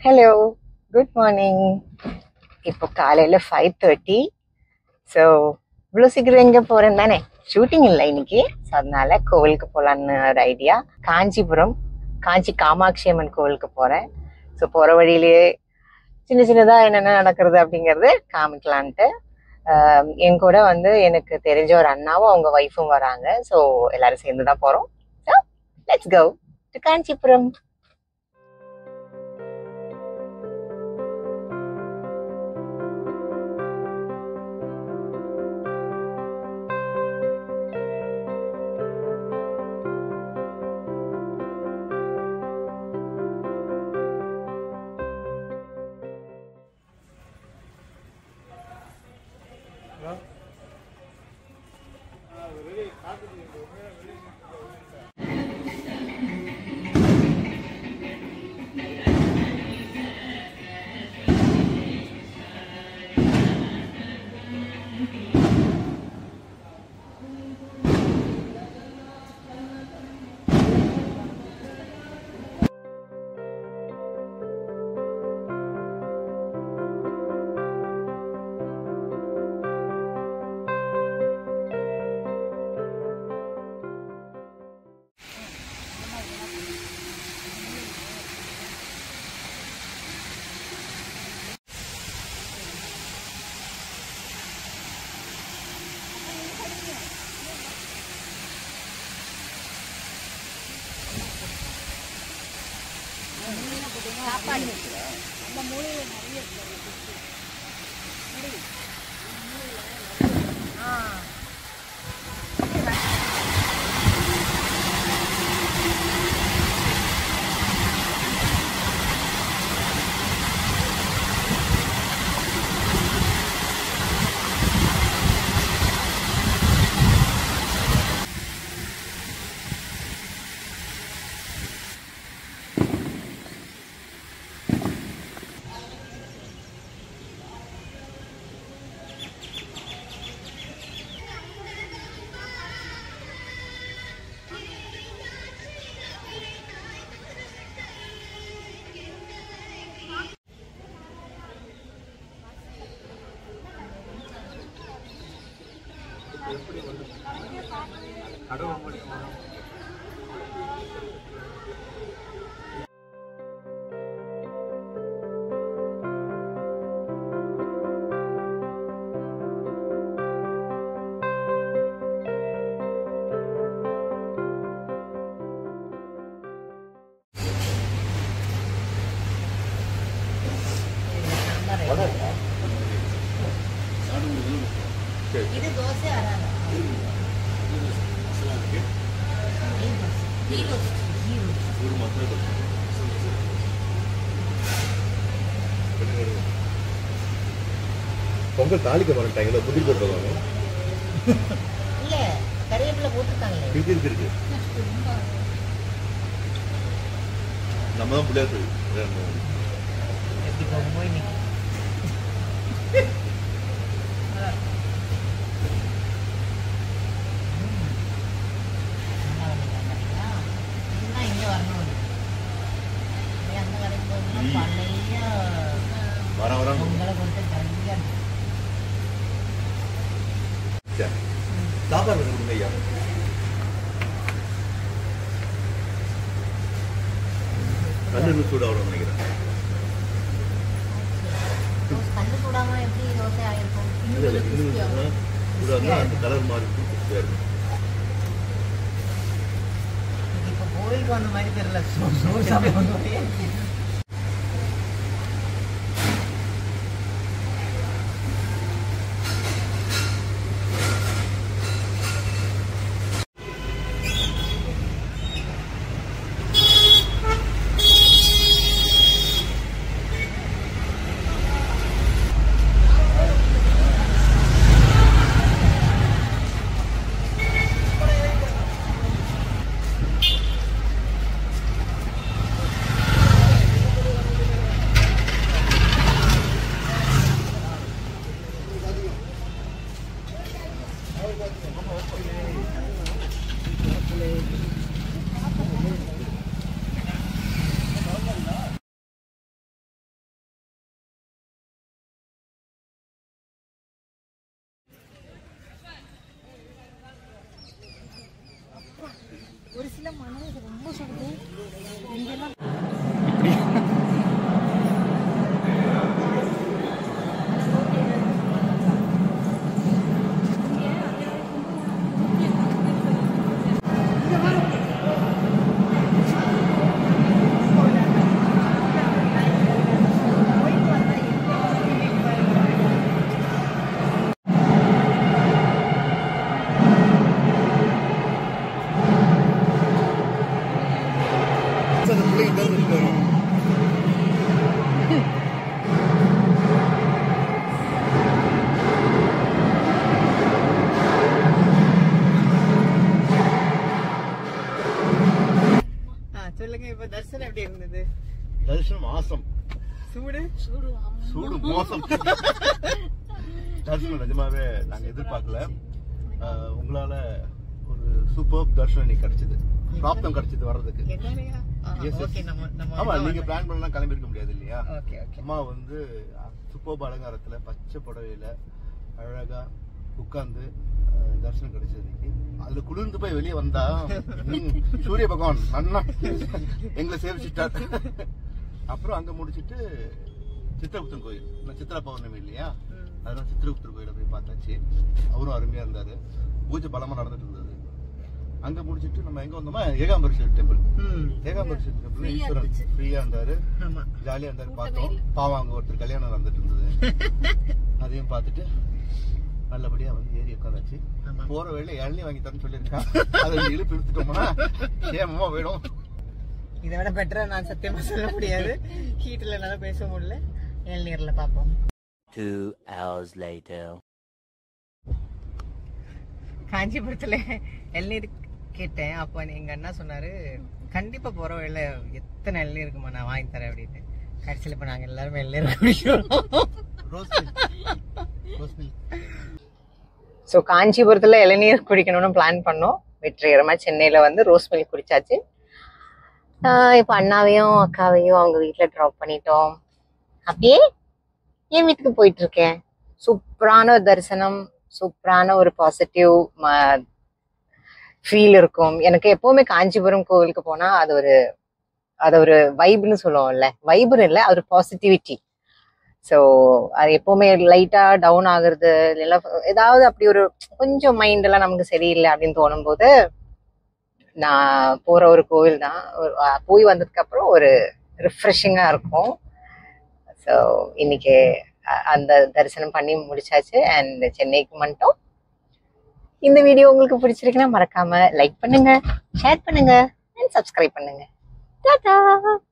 Hello good morning இப்போ காலையில் five thirty so இவ்வளோ சீக்கிரம் எங்கே போகிறேன் தானே ஷூட்டிங் இல்லை இன்னைக்கு ஸோ அதனால கோவிலுக்கு போகலான்னு ஒரு ஐடியா காஞ்சிபுரம் காஞ்சி காமாட்சி அம்மன் கோவிலுக்கு போகிறேன் ஸோ போகிற வழியிலேயே சின்ன சின்னதாக என்னென்ன நடக்கிறது அப்படிங்கிறது காமிக்கலான்ட்டு ஆஹ் என் கூட வந்து எனக்கு தெரிஞ்ச ஒரு அண்ணாவும் அவங்க ஒய்ஃபும் வராங்க ஸோ எல்லாரும் சேர்ந்து தான் போகிறோம் so let's go to Kanchipuram இது தோசை வராது பொங்கல் தாளிக்க மாட்டாங்களா புதிர் போட்டுருவாங்க இல்ல கறிவேப்பிலை போட்டிருக்காங்களே இருக்கு இருக்கு இருக்கு நம்ம தான் பிள்ளையார் கோயில். எப்படி போகும்போது இன்னைக்கு இங்க வரணும் நீ அந்த கடைக்கு போகணும்னா ம். பழைய வர வர பொங்கலை கொடுத்து நிறைய சாப்பாடு கொடுங்க ஐயா கண்ணு சூடாக நினைக்கிறேன் கண்ணு சூடாம எப்படி தோசை ஆயிருக்கும் இல்ல, இல்ல, இன்னும் சூடாக இருந்தால் அந்த கலர் மாறி இருக்கும் crispy-ஆ இருக்கும். இப்ப கோயிலுக்கு வந்த மாதிரி தெரியல சோறு சாப்பிட ஆ அந்த பிள்ளை இங்க இருந்து இருக்கு. சொல்லுங்க இப்ப தர்சனம் எப்படி இருந்தது தரிசனம் ஆசம் சூடு சூடு மோசம் தரிசனம் நிஜமாவே நாங்க எதிர்பார்க்கல ஆஹ், உங்களால ஒரு சூப்பர் தரிசனம் இன்னைக்கு கிடைச்சது பிராப்தம் கிடைச்சது வர்றதுக்கு Yes, yes. ஆமா நீங்க பிளான் பண்ணலாம் கிளம்பி இருக்க முடியாது இல்லையா ஓகே ஓகே அம்மா வந்து சூப்பர் அலங்காரத்துல பச்சை புடவையில அழகா உட்கார்ந்து அஹ், தரிசனம் கிடைச்சது இன்னைக்கு அதுல குளிர்ந்து போய் வெளியே வந்தா ம், சூரிய பகவான் நன்னா எங்களை சேவிச்சுட்டார் அப்புறம் அங்க முடிச்சிட்டு சித்திரகுப்தன் கோயில் நான் சித்திரா பௌர்ணமி இல்லையா அதனால சித்திரகுப்தர் கோயில போய் பார்த்தாச்சு அவரும் அருமையா இருந்தாரு பூஜை பலமா நடந்துட்டு இருந்தது அங்க முடிச்சிட்டு நம்ம எங்க வந்தோமா ஏகாம்பரேஸ்வரர் டெம்பிள் ஏகாம்பரேஸ்வரர் டெம்பிள் ஈஸ்வரன் ஃப்ரீயா இருந்தாரு ஆமா ஜாலியா இருந்தாரு பார்த்தோம் பாவம் அங்க ஒருத்தர் கல்யாணம் நடந்துட்டு இருந்தது அதையும் பார்த்துட்டு நல்லபடியா வந்து ஏறி உட்காந்தாச்சு ஆமா. போற வேலை இளநீ வாங்கி தரேன்னு சொல்லியிருக்கான் அதை இழுப்பு இழுத்துட்டோம்னா ஏமா போயிடும் இதை விட பெட்டரா நான் சத்தியமா சொல்ல முடியாது ஹீட்ல என்னால பேச முடியல இளநீர்ல பாப்போம் Two hours later. காஞ்சிபுரத்துல இளநீர் கேட்டேன் அப்ப எங்க அண்ணா சொன்னாரு கண்டிப்பா போற வழியில எத்தனை இளநீர் இருக்குமா நான் வாங்கி தரேன் அப்படின்னு கடைசியில இப்ப நாங்க எல்லாருமே இளநீர் குடிக்கிறோம் ரோஸ் ரோஸ் மில்க் ஸோ காஞ்சிபுரத்துல இளநீர் குடிக்கணும்னு பிளான் பண்ணோம் வெற்றிகரமா சென்னையில வந்து ரோஸ் மில்க் குடிச்சாச்சு ஆஹ் இப்ப அண்ணாவையும் அக்காவையும் அவங்க வீட்டுல ட்ராப் பண்ணிட்டோம் அப்படியே என் வீட்டுக்கு போயிட்டு இருக்கேன் சூப்பரான ஒரு தரிசனம் சூப்பரான ஒரு பாசிட்டிவ் ஃபீல் இருக்கும் எனக்கு எப்பவுமே காஞ்சிபுரம் கோவிலுக்கு போனா அது ஒரு அது ஒரு வைப்னு சொல்லுவோம்ல வைப்னு இல்லை அது ஒரு பாசிட்டிவிட்டி ஸோ அது எப்பவுமே லைட்டா டவுன் ஆகுறது இல்லைன்னா ஏதாவது அப்படி ஒரு கொஞ்சம் மைண்ட் எல்லாம் நமக்கு சரியில்லை அப்படின்னு தோணும் போது நான் போற ஒரு கோவில் தான் ஒரு அஹ் போய் வந்ததுக்கு அப்புறம் ஒரு ரிஃப்ரெஷிங்கா இருக்கும் ஸோ இன்னைக்கு அ- அந்த தரிசனம் பண்ணி முடிச்சாச்சு அண்ட் சென்னைக்கு மட்டும் இந்த வீடியோ உங்களுக்கு பிடிச்சிருக்குன்னா மறக்காம லைக் பண்ணுங்க ஷேர் பண்ணுங்க அண்ட் சப்ஸ்கிரைப் பண்ணுங்க டாடா